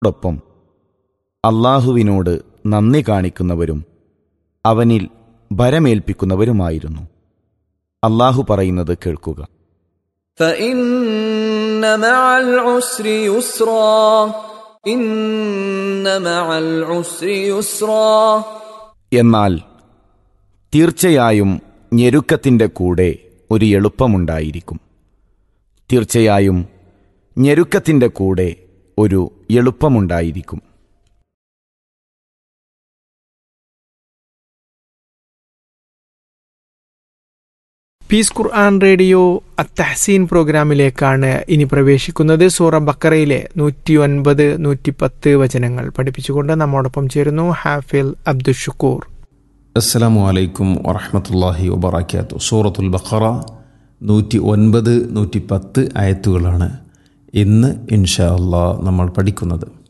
ോടൊപ്പം അള്ളാഹുവിനോട് നന്ദി കാണിക്കുന്നവരും അവനിൽ ഭരമേൽപ്പിക്കുന്നവരുമായിരുന്നു അള്ളാഹു പറയുന്നത് കേൾക്കുക فإن مع العسر يسرا إن مع العسر يسرا എന്നാൽ തീർച്ചയായും ഞെരുക്കത്തിൻ്റെ കൂടെ ഒരു എളുപ്പമുണ്ടായിരിക്കും തീർച്ചയായും ഞെരുക്കത്തിൻ്റെ കൂടെ ഒരു എളുപ്പമുണ്ടായിരിക്കും പീസ് ഖുർആൻ റേഡിയോ അത്തഹസീൻ പ്രോഗ്രാമിലേക്കാണ് ഇനി പ്രവേശിക്കുന്നത് സൂറ ബക്കറയിലെ നൂറ്റി ഒൻപത് നൂറ്റി പത്ത് വചനങ്ങൾ പഠിപ്പിച്ചുകൊണ്ട് നമ്മോടൊപ്പം ചേരുന്നു ഹാഫിൽ അബ്ദുഷുക്കൂർ അസ്സലാമു അലൈക്കും വറഹമത്തല്ലാഹി വബർക്കാത്തു സൂറത്തുൽ ബഖറ നൂറ്റി ഒൻപത് നൂറ്റി പത്ത് ആയത്തുകളാണ് ഇന്ന് ഇൻഷാ അള്ളാഹ് നമ്മൾ പഠിക്കുന്നത്